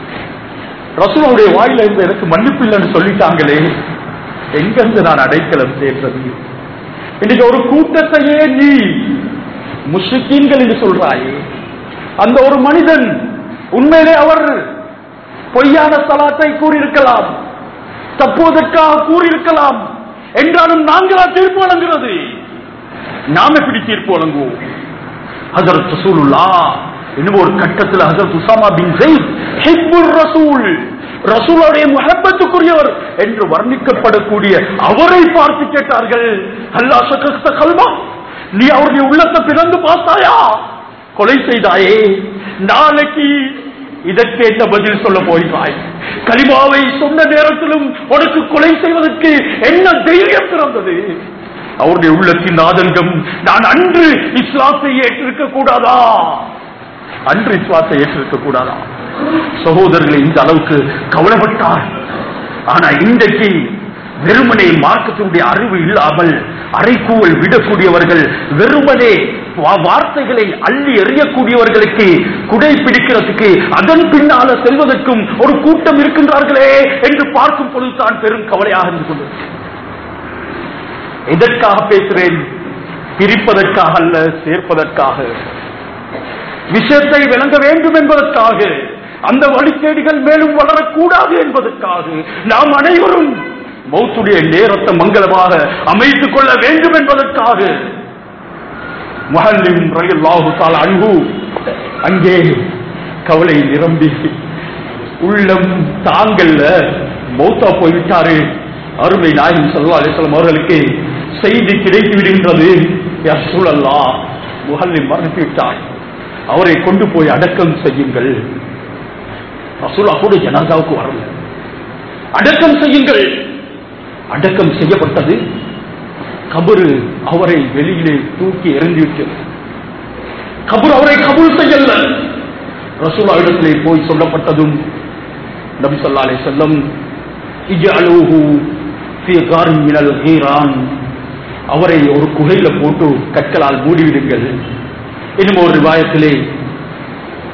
ரசூலுடைய வாயில இருந்து எனக்கு மன்னிப்பு இல்லைன்னு சொல்லிட்டாங்களே எங்கிருந்து நான் அடைக்கலம் சேர்றது இன்னைக்கு ஒரு கூட்டத்தையே நீ முஷிக்கீன்கள் என்று சொல்றாயே அந்த ஒரு மனிதன் உண்மையிலே அவர் பொய்யான சலாத்தை கூறியிருக்கலாம் தப்புவதற்காக கூறியிருக்கலாம் என்றாலும் நாங்களா தீர்ப்பு வழங்குறது நாம் எப்படி தீர்ப்பு வழங்குவோம் ஹசரத் ரசூலுல்லா இன்னும் ஒரு கட்டத்தில் ஹசரத் உசாமா பின் ஜெயித் ஹிப்புர் ரசூல் ரசூலுடைய முகப்பத்துக்குரியவர் என்று வர்ணிக்கப்படக்கூடிய அவரை பார்த்து கேட்டார்கள் அல்லாஹ் சகஸ்த கல்வா நீ அவருடைய உள்ளத்தை பிறந்து பார்த்தாயா கொலை செய்தாயே நாளைக்கு இதற்கேற்ற பதில் சொல்ல போகிறாய் கலிமாவை சொன்ன நேரத்திலும் உனக்கு கொலை செய்வதற்கு என்ன தைரியம் பிறந்தது அவருடைய உள்ளத்தின் ஆதங்கம் நான் அன்று இஸ்லாத்தை ஏற்றிருக்க கூடாதா அன்று இஸ்லாத்தை ஏற்றிருக்க கூடாதா சகோதரர்களை இந்த அளவுக்கு கவலைப்பட்டார் ஆனா இன்றைக்கு வெறுமனே மார்க்கத்தினுடைய அறிவு இல்லாமல் அரைக்கூவல் விடக்கூடியவர்கள் வெறுமனே வா- வார்த்தைகளை அள்ளி எறியக்கூடியவர்களுக்கு குடை பிடிக்கிறதுக்கு அதன் பின்னால செல்வதற்கும் ஒரு கூட்டம் இருக்கின்றார்களே என்று பார்க்கும் பொழுதுதான் பெரும் கவலையாக இருந்து கொண்டது எதற்காக பேசுறேன் பிரிப்பதற்காக அல்ல சேர்ப்பதற்காக விஷயத்தை விளங்க வேண்டும் என்பதற்காக அந்த வழிகேடுகள் மேலும் வளரக்கூடாது என்பதற்காக நாம் அனைவரும் மௌத்துடைய நேரத்தை மங்களமாக அமைத்துக் கொள்ள வேண்டும் என்பதற்காக மஹல்லிம் ரலியல்லாஹு தஆலா அன்ஹு அங்கே கவலை நிரம்பி உள்ளம் தாங்கல்ல மௌத்தா போய்விட்டாரு அருமை நாயகம் ஸல்லல்லாஹு அலைஹி வஸல்லம் அவர்களுக்கு செய்தி கிடைத்து விடுகின்றது யா ரசூலல்லாஹ் முஹல்லிம் மரணித்து விட்டார் அவரை கொண்டு போய் அடக்கம் செய்யுங்கள் ரசூலா கூட ஜனாதாவுக்கு வரல அடக்கம் செய்யுங்கள் அடக்கம் செய்யப்பட்டது கபரு அவரை வெளியிலே தூக்கி எறிந்துவிட்டது கபர் அவரை கபூல் செய்யல ரசூலா இடத்திலே போய் சொல்லப்பட்டதும் நபி ஸல்லல்லாஹு அலைஹி வஸல்லம் இஜ்அலூஹு ஃபீ காரின் மினல் ஹீரான் அவரை ஒரு குகையில போட்டு கற்களால் மூடிவிடுங்கள் இன்னும் ஒரு ரிவாயத்திலே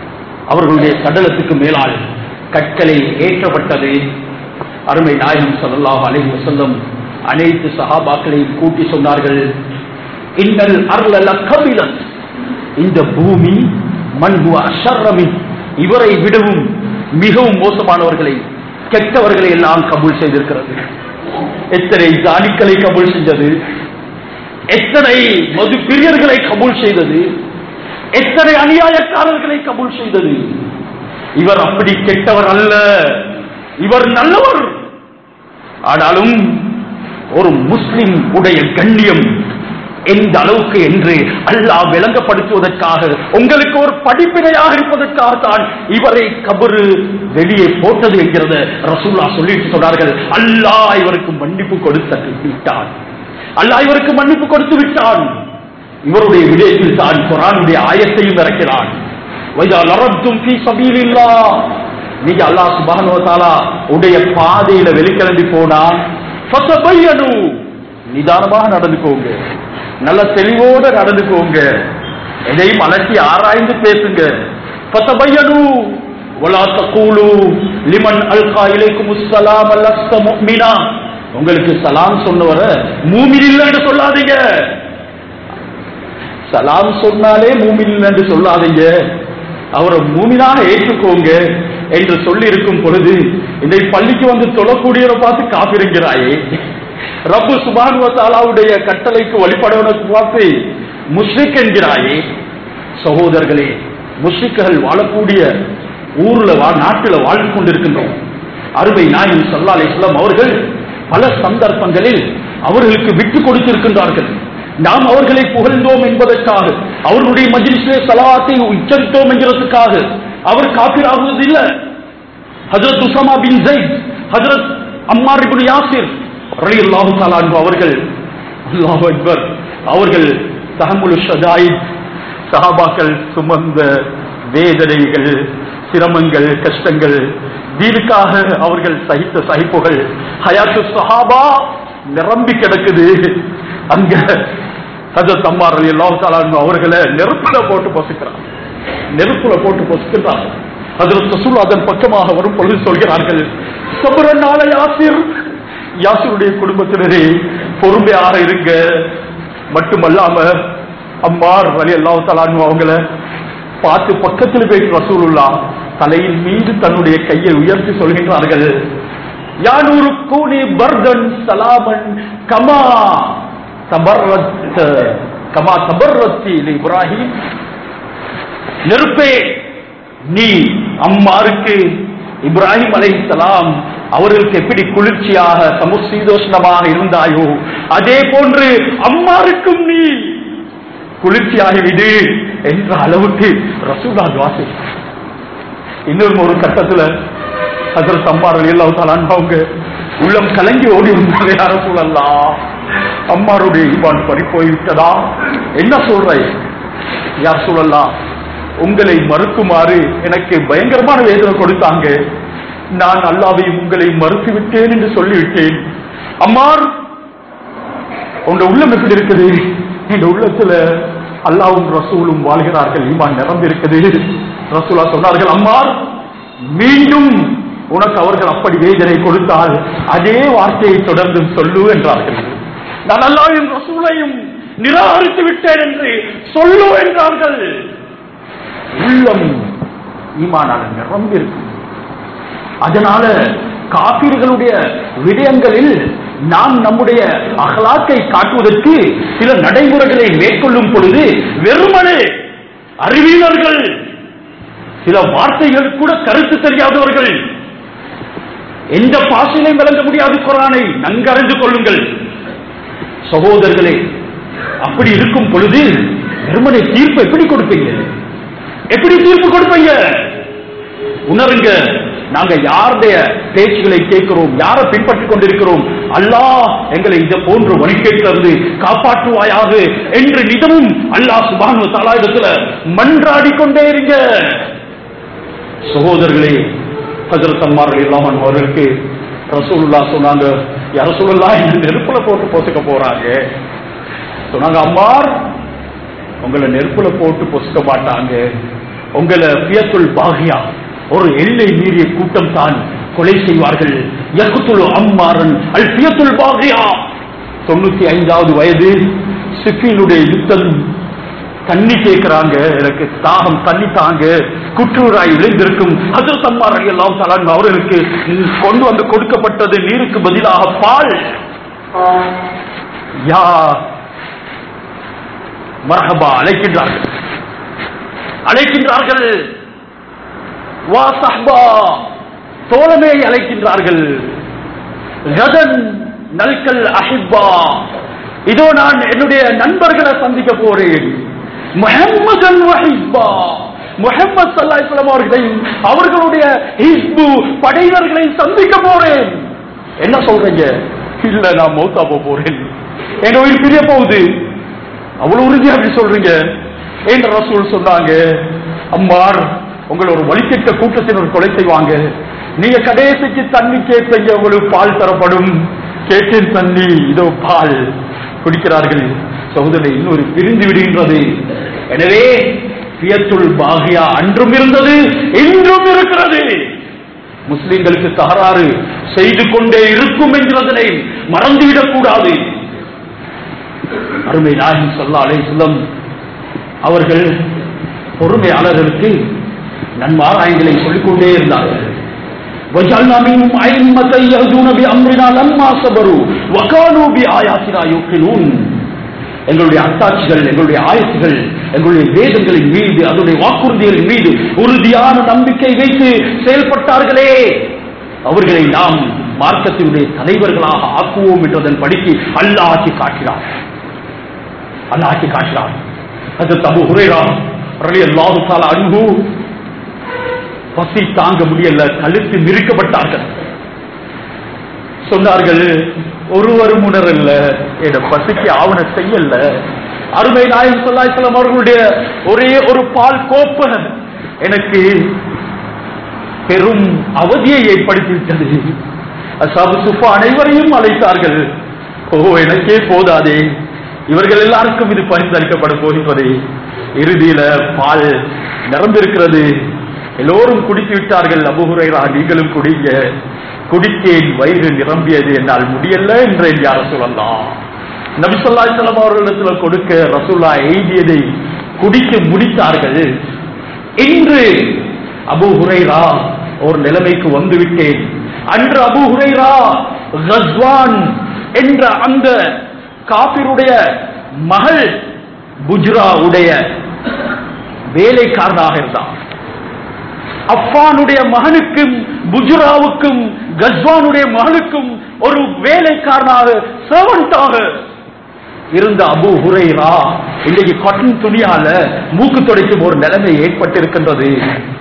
அவர்களுடைய சடலத்துக்கு மேலால் கற்களை ஏற்றப்பட்டது அருமை நாயகம் ஸல்லல்லாஹு அலைஹி வஸல்லம் அனைத்து சஹாபாக்களையும் கூட்டி சொன்னார்கள் இன்னல் அர்ல கபிலன் இந்த பூமி மண்பு அஷர்ரமின் இவரை விடவும் மிகவும் மோசமானவர்களை கெட்டவர்களை எல்லாம் கபூல் செய்திருக்கிறது எத்தனை ஜாலிக்களை கபூல் செஞ்சது எத்தனை மது பிரியர்களை கபூல் செய்தது எத்தனை அநியாயக்காரர்களை கபூல் செய்தது இவர் அப்படி கெட்டவர் அல்ல இவர் நல்லவர் ஆனாலும் ஒரு முஸ்லிம் உடைய கண்ணியம் எந்த அளவுக்கு என்று அல்லாஹ் விளங்கப்படுத்துவதற்காக உங்களுக்கு ஒரு படிப்பினையாக இருப்பதற்காக தான் இவரை கபரு வெளியே போட்டது என்கிறத ரசூல்லா சொல்லிட்டு சொன்னார்கள் அல்லாஹ் இவருக்கு மன்னிப்பு கொடுத்து விட்டான் அல்லாஹ் இவருக்கு மன்னிப்பு கொடுத்து விட்டான் இவருடைய விடயத்தில் தான் குரானுடைய ஆயத்தையும் இறக்கிறான் வைதா லரத்தும் ஃபீ சபீலில்லாஹ் நீங்க அல்லாஹ் சுப்ஹானஹு வ தஆலா உடைய பாதையில வெளிக்கிளம்பி போனா ஃபதபையனு நிதானமாக நடந்துக்கோங்க நல்ல தெளிவோட நடந்துக்கோங்க எதையும் அலட்டி ஆராய்ந்து பேசுங்க ஃபதபையனு வலா தகூலு லிமன் அல்கா இலைக்கும் அஸ்ஸலாம் லஸ்த முஃமினா உங்களுக்கு சலாம் சொன்னவர மூமின் இல்லைன்னு சொல்லாதீங்க சலாம் சொன்னாலே மூமின் என்று சொல்லாதீங்க அவரை மூமினாக ஏற்றுக்கோங்க என்று சொல்லி இருக்கும் பொழுது இதை பள்ளிக்கு வந்து தொழக்கூடியவரை பார்த்து காப்பிருக்கிறாயே ரப்பு சுபானுவத்தாலாவுடைய கட்டளைக்கு வழிபடவனுக்கு பார்த்து முஷ்ரிக் என்கிறாயே சகோதரர்களே முஷ்ரிக்குகள் வாழக்கூடிய ஊர்ல வா நாட்டுல வாழ்ந்து கொண்டிருக்கின்றோம் அருமை நாயின் சல்லா அலிஸ்லாம் அவர்கள் பல சந்தர்ப்பங்களில் அவர்களுக்கு விட்டு கொடுத்திருக்கின்றார்கள் நாம் அவர்களை புகழ்ந்தோம் என்பதற்காக அவர்களுடைய மஜ்லிஸிலே சலாத்தை உச்சரித்தோம் என்கிறதுக்காக அவர் காபிராகுவது இல்ல ஹஜரத் உசாமா பின் ஜெயித் ஹஜரத் அம்மார் இப்னு யாசிர் ரலியல்லாஹு தஆலா அன்ஹு அவர்கள் அல்லாஹு அக்பர் அவர்கள் தஹம்முல் ஷதாயித் சஹாபாக்கள் சுமந்த வேதனைகள் சிரமங்கள் கஷ்டங்கள் தீனுக்காக அவர்கள் சகித்த சகிப்புகள் ஹயாத்து சஹாபா நிரம்பி கிடக்குது அங்க ஹஜரத் அம்மார் ரலியல்லாஹு தஆலா அன்ஹு அவர்களை நெருப்புல போட்டு பொசுக்கிறார் நெருப்புல போட்டு பொசுக்கிறார் ஹஜரத் ரசூல் அதன் பக்கமாக வரும் பொழுது சொல்கிறார்கள் சபரனால யாசிர் யாசிருடைய குடும்பத்தினரே பொறுமையாக இருங்க மட்டுமல்லாம அம்மார் வலி அல்லாஹ் தலானு அவங்கள பார்த்து பக்கத்தில் போயிட்டு ரசூலுல்லா தலையின் மீது தன்னுடைய கையை உயர்த்தி சொல்கின்றார்கள் யானூரு கூனி பர்தன் சலாமன் கமா தபர்ரத் கமா தபர்ரத்தி இப்ராஹிம் நெருப்பே நீ அம்மாருக்கு இப்ராஹிம் அலைஹிஸ்ஸலாம் அவர்களுக்கு எப்படி குளிர்ச்சியாக சமுசீதோஷ்ணமாக இருந்தாயோ அதே போன்று அம்மாருக்கும் நீ குளிர்ச்சியாகி விடு என்ற அளவுக்கு ரசூலா துவாசி இன்னொரு ஒரு கட்டத்துல ஹசரத் அம்மார் எல்லாம் அவங்க உள்ளம் கலங்கி ஓடி வந்தாங்க யார சொல்லலாம் அம்மாருடைய ஈமான் பறி போய்விட்டதா என்ன சொல்ற யார் சொல்லலாம் உங்களை மறுக்குமாறு எனக்கு பயங்கரமான வேதனை கொடுத்தாங்க நான் அல்லாவையும் உங்களை மறுத்து விட்டேன் என்று சொல்லிவிட்டேன் அம்மார் உங்க உள்ளம் எப்படி இருக்குது இந்த உள்ளத்துல அல்லாவும் ரசூலும் வாழ்கிறார்கள் ஈமான் நிரம்பி இருக்குது ரசூலா சொன்னார்கள் அம்மார் மீண்டும் உனக்கு அவர்கள் அப்படி வேதனை கொடுத்தால் அதே வார்த்தையை தொடர்ந்து சொல்லு என்றார்கள் நான் அல்லாவையும் ரசூலையும் நிராகரித்து விட்டேன் என்று சொல்லு என்றார்கள் உள்ளம் ஈமானால நிரம்பி இருக்கு அதனால காப்பீர்களுடைய விடயங்களில் நாம் நம்முடைய அகலாக்கை காட்டுவதற்கு சில நடைமுறைகளை மேற்கொள்ளும் பொழுது வெறுமனே அறிவியலர்கள் சில வார்த்தைகள் கூட கருத்து தெரியாதவர்கள் எந்த பாசனையும் விளங்க முடியாது குரானை நன்கறிந்து கொள்ளுங்கள் சகோதரர்களே அப்படி இருக்கும் பொழுது வெறுமனை தீர்ப்பு எப்படி கொடுப்பீங்க எப்படி தீர்ப்பு கொடுப்பீங்க உணருங்க நாங்க யாருடைய பேச்சுகளை கேட்கிறோம் யாரை பின்பற்றிக் கொண்டிருக்கிறோம் அல்லாஹ் எங்களை இதை போன்ற வழிகேட்டிலிருந்து காப்பாற்றுவாயாக என்று நிதமும் அல்லாஹ் சுபானு தாலாயிடத்துல மன்றாடி கொண்டே இருங்க சகோதரர்களே ஹஜரத் அம்மார்கள் இல்லாமன் அவர்களுக்கு ரசூலுல்லா சொன்னாங்க ரசூலுல்லா இந்த நெருப்புல போட்டு பொசுக்க போறாங்க சொன்னாங்க அம்மார் உங்களை நெருப்புல போட்டு பொசுக்க மாட்டாங்க உங்களை பியத்துல் பாகியா ஒரு எல்லை மீறிய கூட்டம் தான் கொலை செய்வார்கள் யகுத்துல் அம்மாரன் அல் பியத்துல் பாகியா தொண்ணூத்தி ஐந்தாவது வயது சிப்பினுடைய யுத்தம் தண்ணி கேட்கிறாங்க எனக்கு தாகம் தண்ணி தாங்க குற்றூராய் விளைந்திருக்கும் ஹசரத் அம்மா எல்லாம் தலான் அவர்களுக்கு கொண்டு வந்து கொடுக்கப்பட்டது நீருக்கு பதிலாக பால் யா மரஹபா அழைக்கின்றார்கள் அழைக்கின்றார்கள் வா சஹ்பா தோழமே அழைக்கின்றார்கள் கதன் நல்கல் அஹிப்பா இதோ நான் என்னுடைய நண்பர்களை சந்திக்க போறேன் முஹம்மதன் வஹிப்பா முஹம்மது சல்லாஹம் அவர்களையும் அவர்களுடைய ஹிஸ்பு படையினர்களை சந்திக்க போறேன் என்ன சொல்றீங்க இல்ல நான் மௌத்தா போக போறேன் எங்க உயிர் பிரிய போகுது அவ்வளவு உறுதியா அப்படி சொல்றீங்க என்ற ரசூல் சொன்னாங்க அம்மார் உங்களை ஒரு வழிகெட்ட கூட்டத்தினர் கொலை செய்வாங்க நீங்க கடைசிக்கு தண்ணி கேட்பீங்க உங்களுக்கு பால் தரப்படும் கேட்டேன் தண்ணி இதோ பால் குடிக்கிறார்கள் சகோதரி இன்னொரு பிரிந்து விடுகின்றது எனவே பியத்துள் பாகியா அன்றும் இருந்தது இன்றும் இருக்கிறது முஸ்லிம்களுக்கு தகராறு செய்து கொண்டே இருக்கும் என்கிறதனை மறந்துவிடக் கூடாது அருமை நாயகம் சொல்லா அலையம் அவர்கள் பொறுமையாளர்களுக்கு நன்மாராயங்களை சொல்லிக்கொண்டே இருந்தார்கள் وجعلنا منهم أئمة يهدون بأمرنا لما صبروا وكانوا بآياتنا يوقنون எங்களுடைய அத்தாட்சிகள் எங்களுடைய ஆயத்துகள் எங்களுடைய வேதங்களின் மீது அதனுடைய வாக்குறுதிகளின் மீது உறுதியான நம்பிக்கை வைத்து செயல்பட்டார்களே அவர்களை நாம் மார்க்கத்தினுடைய தலைவர்களாக ஆக்குவோம் என்றதன் படிக்கு அல்லாஹ் ஆக்கி காட்டினார் அல்லாஹ் ஆக்கி காட்டினார் அது தபு ஹுரேரா ரலி அல்லாஹு தாலா அன்பு பசி தாங்க முடியல கழுத்து மிருக்கப்பட்டார்கள் சொன்னார்கள் ஒருவரும் உணரல்ல என பசிக்கு ஆவண செய்யல அருமை நாயம் சொல்லாய்சலம் அவர்களுடைய ஒரே ஒரு பால் கோப்ப எனக்கு பெரும் அவதியை ஏற்படுத்தி விட்டது அசாபு சுஃபா அனைவரையும் அழைத்தார்கள் ஓ எனக்கே போதாதே இவர்கள் எல்லாருக்கும் இது பரிசளிக்கப்பட போகின்றது இறுதியில பால் நிரம்பிருக்கிறது எல்லோரும் குடித்து விட்டார்கள் அபுகுரைரா நீங்களும் குடிங்க குடித்தேன் வயிறு நிரம்பியது என்னால் முடியல என்றேன் யார சொல்லலாம் நபிசல்லா செல்லம் அவர்களிடத்துல கொடுக்க ரசூல்லா எய்தியதை குடிக்க முடித்தார்கள் இன்று அபு ஹுரைரா ஒரு நிலைமைக்கு வந்து விட்டேன் அன்று அபு ஹுரைரா ரஸ்வான் என்ற அந்த காபிருடைய மகள் புஜ்ராவுடைய வேலைக்காரனாக இருந்தான் அஃபானுடைய மகனுக்கும் புஜ்ராவுக்கும் கஸ்வானுடைய மகனுக்கும் ஒரு வேலைக்காரனாக சர்வன்டாக இருந்த அபு ஹுரைரா இன்றைக்கு காட்டன் துணியால மூக்கு துடைக்கும் ஒரு நிலைமை ஏற்பட்டிருக்கின்றது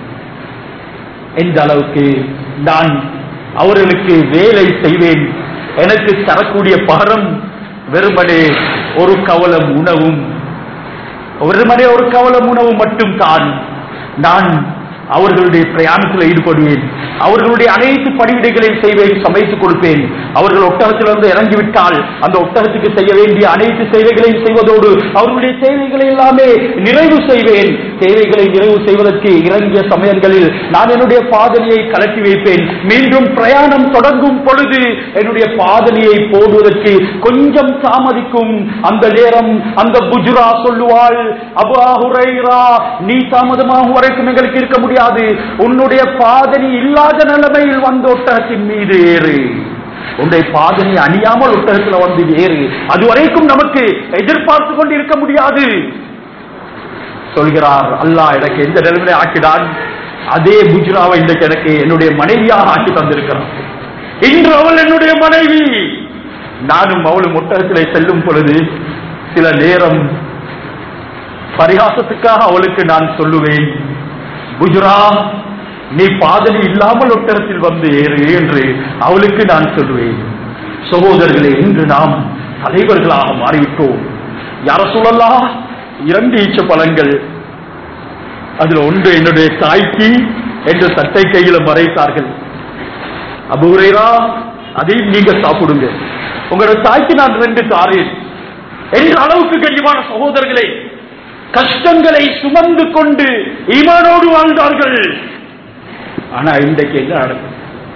எந்த அளவுக்கு நான் அவர்களுக்கு வேலை செய்வேன் எனக்கு தரக்கூடிய பகரம் வெறுமனே ஒரு கவலம் உணவும் வெறுமனே ஒரு கவலம் உணவு மட்டும் தான் நான் அவர்களுடைய பிரயாணத்தில் ஈடுபடுவேன் அவர்களுடைய அனைத்து பணிவிடைகளையும் செய்வேன் சமைத்து கொடுப்பேன் அவர்கள் ஒட்டகத்திலிருந்து இறங்கிவிட்டால் அந்த ஒட்டகத்துக்கு செய்ய வேண்டிய அனைத்து சேவைகளையும் செய்வதோடு அவர்களுடைய தேவைகளை எல்லாமே நிறைவு செய்வேன் தேவைகளை நிறைவு செய்வதற்கு இறங்கிய சமயங்களில் நான் என்னுடைய பாதலியை கலட்டி வைப்பேன் மீண்டும் பிரயாணம் தொடங்கும் பொழுது என்னுடைய பாதலியை போடுவதற்கு கொஞ்சம் தாமதிக்கும் அந்த நேரம் அந்த புஜுரா சொல்லுவாள் அபா ஹுரைரா நீ தாமதமாக வரைக்கும் எங்களுக்கு இருக்க முடியாது உன்னுடைய பாதனி இல்லாத நிலைமையில் வந்த ஒட்டகத்தின் மீது ஏறு உன்னுடைய பாதனி அணியாமல் ஒட்டகத்தில் வந்து ஏறு அது வரைக்கும் நமக்கு எதிர்பார்த்து கொண்டு இருக்க முடியாது சொல்கிறார் அல்லாஹ் எனக்கு எந்த நிலைமையில ஆக்கினான் அதே புஜ்ராவை இன்றைக்கு எனக்கு என்னுடைய மனைவியாக ஆக்கி தந்திருக்கிறான் இன்று அவள் என்னுடைய மனைவி நானும் அவளும் ஒட்டகத்திலே செல்லும் பொழுது சில நேரம் பரிகாசத்துக்காக அவளுக்கு நான் சொல்லுவேன் புஜ்ரா நீ பாதலி இல்லாமல் ஒட்டகத்தில் வந்து ஏறு என்று அவளுக்கு நான் சொல்லுவேன் சகோதரர்களே இன்று நாம் தலைவர்களாக மாறிவிட்டோம் யார சொல்லலாம் இரண்டு ஈச்ச பழங்கள் அதுல ஒன்று என்னுடைய தாய்க்கு என்று சட்டை கையில மறைத்தார்கள் அபூரைரா அதையும் நீங்க சாப்பிடுங்க உங்களோட தாய்க்கு நான் ரெண்டு தாரேன் என்ற அளவுக்கு கண்ணியமான சகோதரர்களே கஷ்டங்களை சுமந்து கொண்டு ஈமானோடு வாழ்ந்தார்கள் ஆனா இன்றைக்கு என்ன நடக்கும்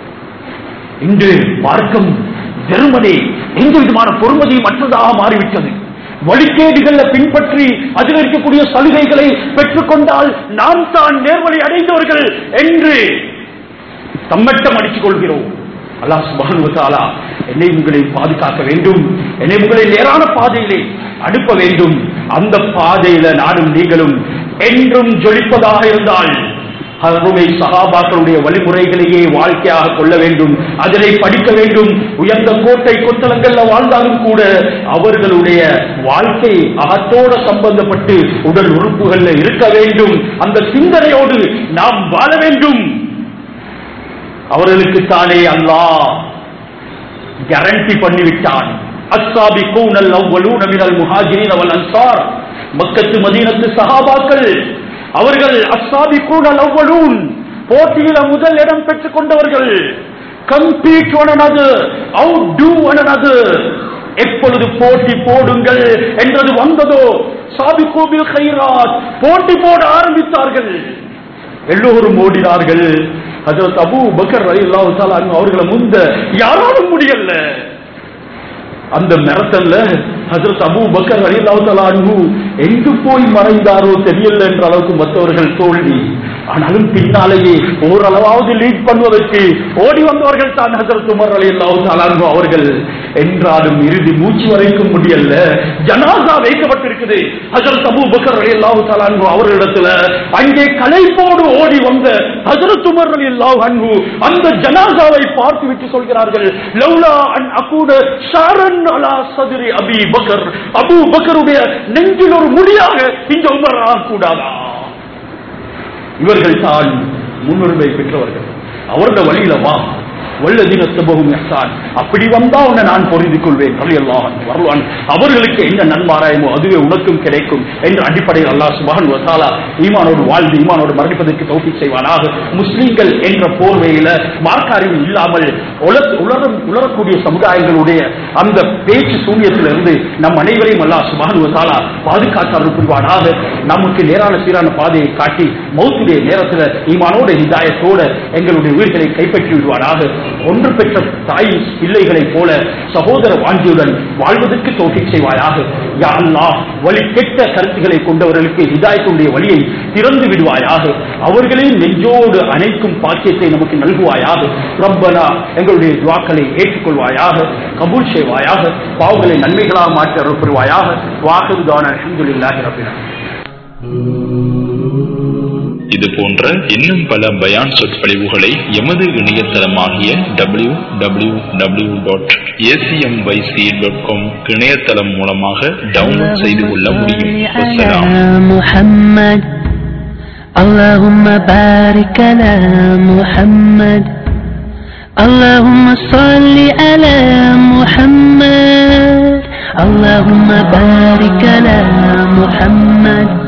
இன்று மார்க்கம் வெறுமனே எந்த விதமான பொறுமதி மற்றதாக மாறிவிட்டது வழிகேடுகளை பின்பற்றி அதில் இருக்கக்கூடிய சலுகைகளை பெற்றுக்கொண்டால் நாம் தான் நேர்வழி அடைந்தவர்கள் என்று தம்மட்டம் அடித்துக் கொள்கிறோம் அல்லாஹ் சுபஹானஹு வ தஆலா என்னை உங்களை பாதுகாக்க வேண்டும் என்னை உங்களை நேரான பாதையிலே அனுப்ப வேண்டும் அந்த பாதையில நானும் நீங்களும் என்றும் ஜொலிப்பதாக இருந்தால் அருமை சகாபாக்களுடைய வழிமுறைகளையே வாழ்க்கையாக கொள்ள வேண்டும் அதனை படிக்க வேண்டும் உயர்ந்த கோட்டை கொத்தளங்கள்ல வாழ்ந்தாலும் கூட அவர்களுடைய வாழ்க்கை அகத்தோட சம்பந்தப்பட்டு உடல் உறுப்புகள்ல இருக்க வேண்டும் அந்த சிந்தனையோடு நாம் வாழ வேண்டும் அவர்களுக்கு தானே அல்லாஹ் கேரண்டி பண்ணிவிட்டான் அஸ்ஸாபிகூன அவ்வலூன மினல் முஹாஜிரின் வல் அன்சார் மக்கத்து மதீனத்து சஹாபாக்கள் அவர்கள் அஸ்ஸாபிகூன அவ்வலூன் போட்டியில முதல் இடம் பெற்றுக் கொண்டவர்கள் compete one another outdo one another எப்பொழுது போட்டி போடுங்கள் என்றது வந்ததோ சாபிகூபில் கைராத் போட்டி போட ஆரம்பித்தார்கள் எல்லோரும் ஓடினார்கள் ஹஜரத் அபூ பக்கர் ரலியல்லாஹு தஆலா அன்ஹு அவர்களை முந்த யாராலும் முடியல அந்த மெரத்தல்ல ஹஜரத் அபூ பக்கர் ரலியல்லாஹு தஆலா அன்ஹு எங்கு போய் மறைந்தாரோ தெரியல என்ற அளவுக்கு மற்றவர்கள் தோல்வி ஆனாலும் பின்னாலேயே ஓரளவாவது லீட் பண்ணுவதற்கு ஓடி வந்தவர்கள் தான் ஹஜரத் உமர் ரலியல்லாஹு தஆலா அன்ஹு அவர்கள் என்றாலும் இறுதி மூச்சு வரைக்கும் முடியல ஜனாசா வைக்கப்பட்டிருக்குது ஹஜரத் அபூ பக்கர் ரலியல்லாஹு தஆலா அன்ஹு அவர்களிடத்துல அங்கே களைப்போடு ஓடி வந்த ஹஜரத் உமர் ரலியல்லாஹு அன்ஹு அந்த ஜனாசாவை பார்த்து விட்டு சொல்கிறார்கள் லௌலா அன் அகூட ஷாரன் அலா சதுரி அபி பக்கர் அபூ பக்கருடைய நெஞ்சில் ஒரு முடியாக இந்த உமர் ஆகக்கூடாதா இவர்கள் தான் முன்னுரிமை பெற்றவர்கள் அவருடைய வழியில வா வல்லதின சுபகும் எஹ்சான் அப்படி வந்தா உன்னை நான் பொருந்தி கொள்வேன் ரலியல்லாஹு அன்ஹு வருவான் அவர்களுக்கு என்ன நன்மாராயமோ அதுவே உனக்கும் கிடைக்கும் என்ற அடிப்படையில் அல்லாஹ் சுபஹான் வசாலா ஈமானோடு வாழ்ந்து ஈமானோடு மரணிப்பதற்கு தௌஃபீக் செய்வானாக முஸ்லீம்கள் என்ற போர்வையில மார்க்க அறிவு இல்லாமல் உலர் உலரம் உலரக்கூடிய சமுதாயங்களுடைய அந்த பேச்சு சூன்யத்திலிருந்து நம் அனைவரையும் அல்லாஹ் சுபஹான் வசாலா பாதுகாத்து அருள் புரிவானாக நமக்கு நேரான சீரான பாதையை காட்டி மௌத்துடைய நேரத்தில் ஈமானோட ஹிதாயத்தோட எங்களுடைய உயிர்களை கைப்பற்றி விடுவானாக ஒன்று பெற்ற தாய் பிள்ளைகளைப் போல சகோதர வாஞ்சியுடன் வாழ்வதற்கு தோற்றிக் செய்வாயாக யா அல்லாஹ் வழி கெட்ட கருத்துக்களை கொண்டவர்களுக்கு ஹிதாயத்துடைய வழியை திறந்து விடுவாயாக அவர்களே நெஞ்சோடு அணைக்கும் பாக்கியத்தை நமக்கு நல்குவாயாக ரப்பனா எங்களுடைய துவாக்களை ஏற்றுக்கொள்வாயாக கபூல் செய்வாயாக பாவங்களை நன்மைகளாக மாற்ற அருள் புரிவாயாக வாக்குதான அல்ஹம்துலில்லாஹி ரப்பினா இது போன்ற இன்னும் பல பயான் சொற்பொழிவுகளை எமது இணையதளமாகிய W W W dot ACMYC dot com இணையதளம் மூலமாக டவுன்லோட் செய்து கொள்ள முடியும் வசலாம் على محمد اللهم بارك على محمد اللهم صل على محمد اللهم بارك على محمد